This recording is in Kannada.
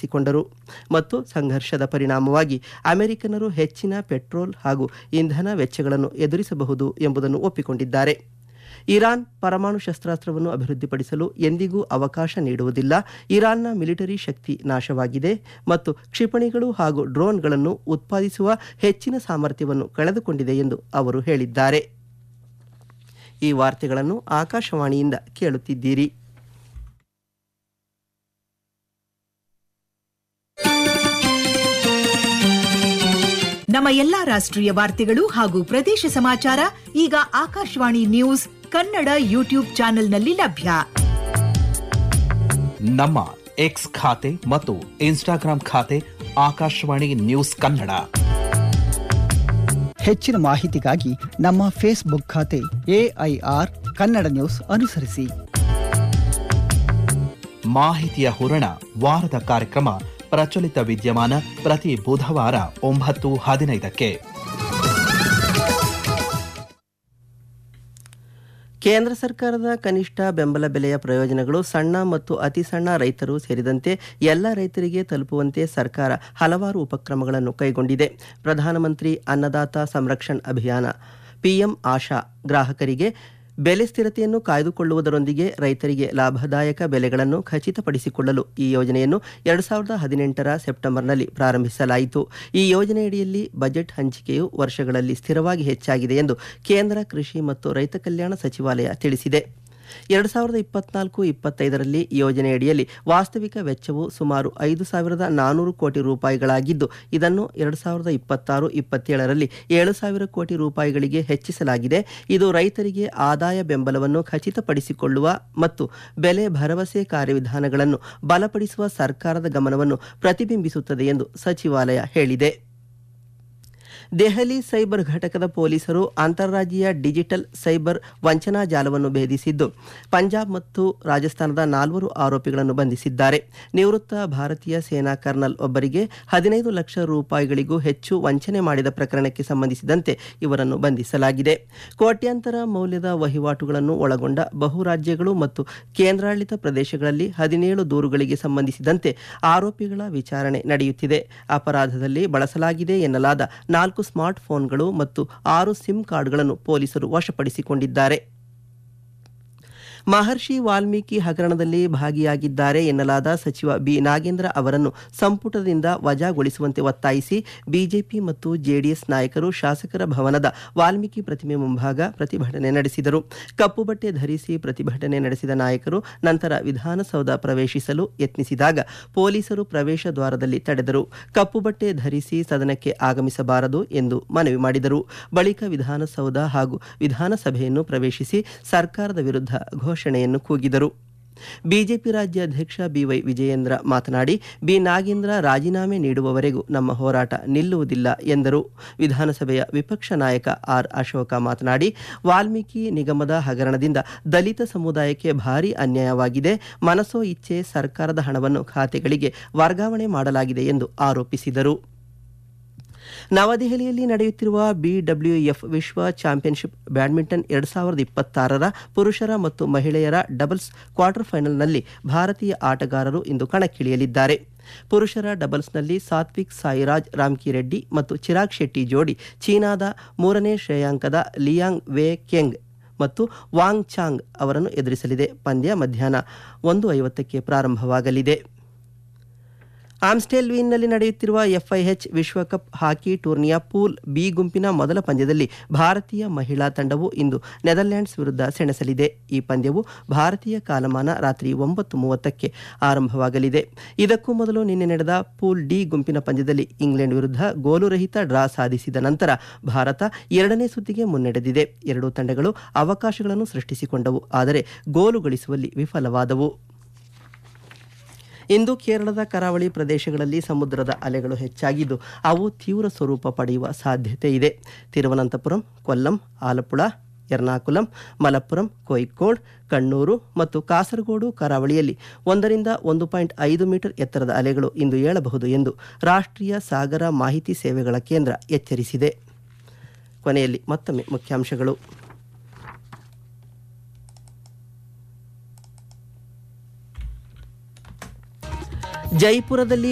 ವಶಪಡಿಸಿಕೊಂಡರು ಮತ್ತು ಸಂಘರ್ಷದ ಪರಿಣಾಮವಾಗಿ ಅಮೆರಿಕನರು ಹೆಚ್ಚಿನ ಪೆಟ್ರೋಲ್ ಹಾಗೂ ಇಂಧನ ವೆಚ್ಚಗಳನ್ನು ಎದುರಿಸಬಹುದು ಎಂಬುದನ್ನು ಒಪ್ಪಿಕೊಂಡಿದ್ದಾರೆ ಇರಾನ್ ಪರಮಾಣು ಶಸ್ತ್ರಾಸ್ತ್ರವನ್ನು ಅಭಿವೃದ್ಧಿಪಡಿಸಲು ಎಂದಿಗೂ ಅವಕಾಶ ನೀಡುವುದಿಲ್ಲ ಇರಾನ್ನ ಮಿಲಿಟರಿ ಶಕ್ತಿ ನಾಶವಾಗಿದೆ ಮತ್ತು ಕ್ಷಿಪಣಿಗಳು ಹಾಗೂ ಡ್ರೋನ್ಗಳನ್ನು ಉತ್ಪಾದಿಸುವ ಹೆಚ್ಚಿನ ಸಾಮರ್ಥ್ಯವನ್ನು ಕಳೆದುಕೊಂಡಿದೆ ಎಂದು ಅವರು ಹೇಳಿದ್ದಾರೆ ಈ ವಾರ್ತೆಗಳನ್ನು ಆಕಾಶವಾಣಿಯಿಂದ ಕೇಳುತ್ತಿದ್ದೀರಿ ನಮ್ಮ ಎಲ್ಲಾ ರಾಷ್ಟ್ರೀಯ ವಾರ್ತೆಗಳು ಹಾಗೂ ಪ್ರದೇಶ ಸಮಾಚಾರ ಈಗ ಆಕಾಶವಾಣಿ ನ್ಯೂಸ್ ಕನ್ನಡ ಯೂಟ್ಯೂಬ್ ಚಾನೆಲ್ನಲ್ಲಿ ಲಭ್ಯ ನಮ್ಮ ಎಕ್ಸ್ ಖಾತೆ ಮತ್ತು ಇನ್ಸ್ಟಾಗ್ರಾಂ ಖಾತೆ ಆಕಾಶವಾಣಿ ನ್ಯೂಸ್ ಕನ್ನಡ ಹೆಚ್ಚಿನ ಮಾಹಿತಿಗಾಗಿ ನಮ್ಮ ಫೇಸ್ಬುಕ್ ಖಾತೆ ಎಐಆರ್ ಕನ್ನಡ ನ್ಯೂಸ್ ಅನುಸರಿಸಿ ಮಾಹಿತಿಯ ಹೂರಣ ವಾರದ ಕಾರ್ಯಕ್ರಮ ಪ್ರಚಲಿತ ವಿದ್ಯಮಾನ ಪ್ರತಿ ಬುಧವಾರ ಒಂಬತ್ತು ಹದಿನೈದಕ್ಕೆ ಕೇಂದ್ರ ಸರ್ಕಾರದ ಕನಿಷ್ಠ ಬೆಂಬಲ ಬೆಲೆಯ ಪ್ರಯೋಜನಗಳು ಸಣ್ಣ ಮತ್ತು ಅತಿ ಸಣ್ಣ ರೈತರು ಸೇರಿದಂತೆ ಎಲ್ಲ ರೈತರಿಗೆ ತಲುಪುವಂತೆ ಸರ್ಕಾರ ಹಲವಾರು ಉಪಕ್ರಮಗಳನ್ನು ಕೈಗೊಂಡಿದೆ ಪ್ರಧಾನಮಂತ್ರಿ ಅನ್ನದಾತ ಸಂರಕ್ಷಣ್ ಅಭಿಯಾನ ಪಿಎಂ ಆಶಾ ಗ್ರಾಹಕರಿಗೆ ಬೆಲೆ ಸ್ಥಿರತೆಯನ್ನು ಕಾಯ್ದುಕೊಳ್ಳುವುದರೊಂದಿಗೆ ರೈತರಿಗೆ ಲಾಭದಾಯಕ ಬೆಲೆಗಳನ್ನು ಖಚಿತಪಡಿಸಿಕೊಳ್ಳಲು ಈ ಯೋಜನೆಯನ್ನು ಎರಡು ಸಾವಿರದ ಹದಿನೆಂಟರ ಸೆಪ್ಟೆಂಬರ್ನಲ್ಲಿ ಪ್ರಾರಂಭಿಸಲಾಯಿತು ಈ ಯೋಜನೆಯಡಿಯಲ್ಲಿ ಬಜೆಟ್ ಹಂಚಿಕೆಯು ವರ್ಷಗಳಲ್ಲಿ ಸ್ಥಿರವಾಗಿ ಹೆಚ್ಚಾಗಿದೆ ಎಂದು ಕೇಂದ್ರ ಕೃಷಿ ಮತ್ತು ರೈತ ಕಲ್ಯಾಣ ಸಚಿವಾಲಯ ತಿಳಿಸಿದೆ ಎರಡು ಸಾವಿರದ ಇಪ್ಪತ್ನಾಲ್ಕು ಇಪ್ಪತ್ತೈದರಲ್ಲಿ ಯೋಜನೆಯಡಿಯಲ್ಲಿ ವಾಸ್ತವಿಕ ವೆಚ್ಚವು ಸುಮಾರು ಐದು ಸಾವಿರದ ನಾನೂರು ಕೋಟಿ ರೂಪಾಯಿಗಳಾಗಿದ್ದು ಇದನ್ನು ಎರಡು ಸಾವಿರದ ಇಪ್ಪತ್ತಾರು ಇಪ್ಪತ್ತೇಳರಲ್ಲಿ ಏಳು ಸಾವಿರ ಕೋಟಿ ರೂಪಾಯಿಗಳಿಗೆ ಹೆಚ್ಚಿಸಲಾಗಿದೆ ಇದು ರೈತರಿಗೆ ಆದಾಯ ಬೆಂಬಲವನ್ನು ಖಚಿತಪಡಿಸಿಕೊಳ್ಳುವ ಮತ್ತು ಬೆಲೆ ಭರವಸೆ ಕಾರ್ಯವಿಧಾನಗಳನ್ನು ಬಲಪಡಿಸುವ ಸರ್ಕಾರದ ಗಮನವನ್ನು ಪ್ರತಿಬಿಂಬಿಸುತ್ತದೆ ಎಂದು ಸಚಿವಾಲಯ ಹೇಳಿದೆ ದೆಹಲಿ ಸೈಬರ್ ಘಟಕದ ಪೊಲೀಸರು ಅಂತಾರಾಜ್ಯೀಯ ಡಿಜಿಟಲ್ ಸೈಬರ್ ವಂಚನಾ ಜಾಲವನ್ನು ಭೇದಿಸಿದ್ದು ಪಂಜಾಬ್ ಮತ್ತು ರಾಜಸ್ಥಾನದ ನಾಲ್ವರು ಆರೋಪಿಗಳನ್ನು ಬಂಧಿಸಿದ್ದಾರೆ ನಿವೃತ್ತ ಭಾರತೀಯ ಸೇನಾ ಕರ್ನಲ್ ಒಬ್ಬರಿಗೆ ಹದಿನೈದು ಲಕ್ಷ ರೂಪಾಯಿಗಳಿಗೂ ಹೆಚ್ಚು ವಂಚನೆ ಮಾಡಿದ ಪ್ರಕರಣಕ್ಕೆ ಸಂಬಂಧಿಸಿದಂತೆ ಇವರನ್ನು ಬಂಧಿಸಲಾಗಿದೆ ಕೋಟ್ಯಾಂತರ ಮೌಲ್ಯದ ವಹಿವಾಟುಗಳನ್ನು ಒಳಗೊಂಡ ಬಹು ರಾಜ್ಯಗಳು ಮತ್ತು ಕೇಂದ್ರಾಡಳಿತ ಪ್ರದೇಶಗಳಲ್ಲಿ ಹದಿನೇಳು ದೂರುಗಳಿಗೆ ಸಂಬಂಧಿಸಿದಂತೆ ಆರೋಪಿಗಳ ವಿಚಾರಣೆ ನಡೆಯುತ್ತಿದೆ ಅಪರಾಧದಲ್ಲಿ ಬಳಸಲಾಗಿದೆ ಎನ್ನಲಾದ ನಾಲ್ಕು ಸ್ಮಾರ್ಟ್ ಫೋನ್ಗಳು ಮತ್ತು ಆರು ಸಿಮ್ ಕಾರ್ಡ್ಗಳನ್ನು ಪೊಲೀಸರು ವಶಪಡಿಸಿಕೊಂಡಿದ್ದಾರೆ ಮಹರ್ಷಿ ವಾಲ್ಮೀಕಿ ಹಗರಣದಲ್ಲಿ ಭಾಗಿಯಾಗಿದ್ದಾರೆ ಎನ್ನಲಾದ ಸಚಿವ ಬಿ ನಾಗೇಂದ್ರ ಅವರನ್ನು ಸಂಪುಟದಿಂದ ವಜಾಗೊಳಿಸುವಂತೆ ಒತ್ತಾಯಿಸಿ ಬಿಜೆಪಿ ಮತ್ತು ಜೆಡಿಎಸ್ ನಾಯಕರು ಶಾಸಕರ ಭವನದ ವಾಲ್ಮೀಕಿ ಪ್ರತಿಮೆ ಮುಂಭಾಗ ಪ್ರತಿಭಟನೆ ನಡೆಸಿದರು ಕಪ್ಪು ಬಟ್ಟೆ ಧರಿಸಿ ಪ್ರತಿಭಟನೆ ನಡೆಸಿದ ನಾಯಕರು ನಂತರ ವಿಧಾನಸೌಧ ಪ್ರವೇಶಿಸಲು ಯತ್ನಿಸಿದಾಗ ಪೊಲೀಸರು ಪ್ರವೇಶ ದ್ವಾರದಲ್ಲಿ ತಡೆದರು ಕಪ್ಪು ಬಟ್ಟೆ ಧರಿಸಿ ಸದನಕ್ಕೆ ಆಗಮಿಸಬಾರದು ಎಂದು ಮನವಿ ಮಾಡಿದರು ಬಳಿಕ ವಿಧಾನಸೌಧ ಹಾಗೂ ವಿಧಾನಸಭೆಯನ್ನು ಪ್ರವೇಶಿಸಿ ಸರ್ಕಾರದ ವಿರುದ್ಧ ಘೋಷಣೆಯನ್ನು ಕೂಗಿದರು ಬಿಜೆಪಿ ರಾಜ್ಯಾಧ್ಯಕ್ಷ ಬಿವೈ ವಿಜಯೇಂದ್ರ ಮಾತನಾಡಿ ಬಿ ನಾಗೇಂದ್ರ ರಾಜೀನಾಮೆ ನೀಡುವವರೆಗೂ ನಮ್ಮ ಹೋರಾಟ ನಿಲ್ಲುವುದಿಲ್ಲ ಎಂದರು ವಿಧಾನಸಭೆಯ ವಿಪಕ್ಷ ನಾಯಕ ಆರ್ ಅಶೋಕ ಮಾತನಾಡಿ ವಾಲ್ಮೀಕಿ ನಿಗಮದ ಹಗರಣದಿಂದ ದಲಿತ ಸಮುದಾಯಕ್ಕೆ ಭಾರಿ ಅನ್ಯಾಯವಾಗಿದೆ ಮನಸೋ ಇಚ್ಛೆ ಸರ್ಕಾರದ ಹಣವನ್ನು ಖಾತೆಗಳಿಗೆ ವರ್ಗಾವಣೆ ಮಾಡಲಾಗಿದೆ ಎಂದು ಆರೋಪಿಸಿದರು ನವದೆಹಲಿಯಲ್ಲಿ ನಡೆಯುತ್ತಿರುವ ಬಿಡಬ್ಲ್ಯೂಎಫ್ ವಿಶ್ವ ಚಾಂಪಿಯನ್ಶಿಪ್ ಬ್ಯಾಡ್ಮಿಂಟನ್ ಎರಡು ಸಾವಿರದ ಇಪ್ಪತ್ತಾರರ ಪುರುಷರ ಮತ್ತು ಮಹಿಳೆಯರ ಡಬಲ್ಸ್ ಕ್ವಾರ್ಟರ್ ಫೈನಲ್ನಲ್ಲಿ ಭಾರತೀಯ ಆಟಗಾರರು ಇಂದು ಕಣಕ್ಕಿಳಿಯಲಿದ್ದಾರೆ ಪುರುಷರ ಡಬಲ್ಸ್ನಲ್ಲಿ ಸಾತ್ವಿಕ್ ಸಾಯಿರಾಜ್ ರಾಮ್ಕಿರೆಡ್ಡಿ ಮತ್ತು ಚಿರಾಗ್ ಶೆಟ್ಟಿ ಜೋಡಿ ಚೀನಾದ ಮೂರನೇ ಶ್ರೇಯಾಂಕದ ಲಿಯಾಂಗ್ ವೇ ಕೆಂಗ್ ಮತ್ತು ವಾಂಗ್ ಚಾಂಗ್ ಅವರನ್ನು ಎದುರಿಸಲಿದೆ ಪಂದ್ಯ ಮಧ್ಯಾಹ್ನ ಒಂದು ಐವತ್ತಕ್ಕೆ ಪ್ರಾರಂಭವಾಗಲಿದೆ ಆಮ್ಸ್ಟೆಲ್ವೀನ್ನಲ್ಲಿ ನಡೆಯುತ್ತಿರುವ ಎಫ್ಐಎಚ್ ವಿಶ್ವಕಪ್ ಹಾಕಿ ಟೂರ್ನಿಯ ಪೂಲ್ ಬಿ ಗುಂಪಿನ ಮೊದಲ ಪಂದ್ಯದಲ್ಲಿ ಭಾರತೀಯ ಮಹಿಳಾ ತಂಡವು ಇಂದು ನೆದರ್ಲ್ಯಾಂಡ್ಸ್ ವಿರುದ್ಧ ಸೆಣಸಲಿದೆ ಈ ಪಂದ್ಯವು ಭಾರತೀಯ ಕಾಲಮಾನ ರಾತ್ರಿ ಒಂಬತ್ತು ಮೂವತ್ತಕ್ಕೆ ಆರಂಭವಾಗಲಿದೆ ಇದಕ್ಕೂ ಮೊದಲು ನಿನ್ನೆ ನಡೆದ ಪೂಲ್ ಡಿ ಗುಂಪಿನ ಪಂದ್ಯದಲ್ಲಿ ಇಂಗ್ಲೆಂಡ್ ವಿರುದ್ಧ ಗೋಲುರಹಿತ ಡ್ರಾ ಸಾಧಿಸಿದ ನಂತರ ಭಾರತ ಎರಡನೇ ಸುತ್ತಿಗೆ ಮುನ್ನಡೆದಿದೆ ಎರಡೂ ತಂಡಗಳು ಅವಕಾಶಗಳನ್ನು ಸೃಷ್ಟಿಸಿಕೊಂಡವು ಆದರೆ ಗೋಲು ಗಳಿಸುವಲ್ಲಿ ವಿಫಲವಾದವು ಇಂದು ಕೇರಳದ ಕರಾವಳಿ ಪ್ರದೇಶಗಳಲ್ಲಿ ಸಮುದ್ರದ ಅಲೆಗಳು ಹೆಚ್ಚಾಗಿದ್ದು ಅವು ತೀವ್ರ ಸ್ವರೂಪ ಪಡೆಯುವ ಸಾಧ್ಯತೆ ಇದೆ ತಿರುವನಂತಪುರಂ ಕೊಲ್ಲಂ ಆಲಪ್ಪುಳ ಎರ್ನಾಕುಲಂ ಮಲಪ್ಪುರಂ ಕೋಯಿಕ್ಕೋಡ್ ಕಣ್ಣೂರು ಮತ್ತು ಕಾಸರಗೋಡು ಕರಾವಳಿಯಲ್ಲಿ ಒಂದರಿಂದ ಒಂದು ಪಾಯಿಂಟ್ ಐದು ಮೀಟರ್ ಎತ್ತರದ ಅಲೆಗಳು ಇಂದು ಏಳಬಹುದು ಎಂದು ರಾಷ್ಟ್ರೀಯ ಸಾಗರ ಮಾಹಿತಿ ಸೇವೆಗಳ ಕೇಂದ್ರ ಎಚ್ಚರಿಸಿದೆ ಕೊನೆಯಲ್ಲಿ ಮತ್ತೊಮ್ಮೆ ಮುಖ್ಯಾಂಶಗಳು ಜೈಪುರದಲ್ಲಿ